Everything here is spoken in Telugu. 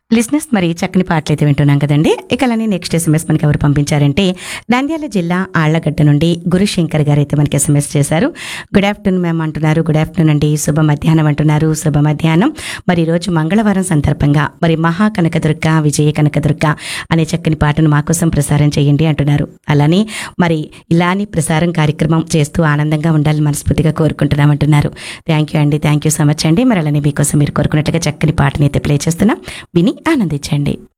లిస్నెస్ మరి చక్కని పాటలు అయితే వింటున్నాం కదండి ఇక అలానే నెక్స్ట్ ఎస్ఎంఎస్ మనకి ఎవరు పంపించారంటే నంద్యాల జిల్లా ఆళ్లగడ్డ నుండి గురుశంకర్ గారు అయితే మనకి ఎస్ఎంఎస్ చేశారు గుడ్ ఆఫ్టర్నూన్ మ్యామ్ అంటున్నారు గుడ్ ఆఫ్టర్నూన్ అండి శుభ మధ్యాహ్నం అంటున్నారు శుభ మధ్యాహ్నం మరి ఈరోజు మంగళవారం సందర్భంగా మరి మహా కనకదుర్గ విజయ కనకదుర్గ అనే చక్కని పాటను మా కోసం ప్రసారం చేయండి అంటున్నారు అలానే మరి ఇలాని ప్రసారం కార్యక్రమం చేస్తూ ఆనందంగా ఉండాలని మనస్ఫూర్తిగా కోరుకుంటున్నామంటున్నారు థ్యాంక్ యూ అండి థ్యాంక్ యూ సో మచ్ అండి మరి అలానే మీకోసం మీరు కోరుకున్నట్టుగా చక్కని పాటని అయితే ప్లే చేస్తున్నాం విని ఆనందించండి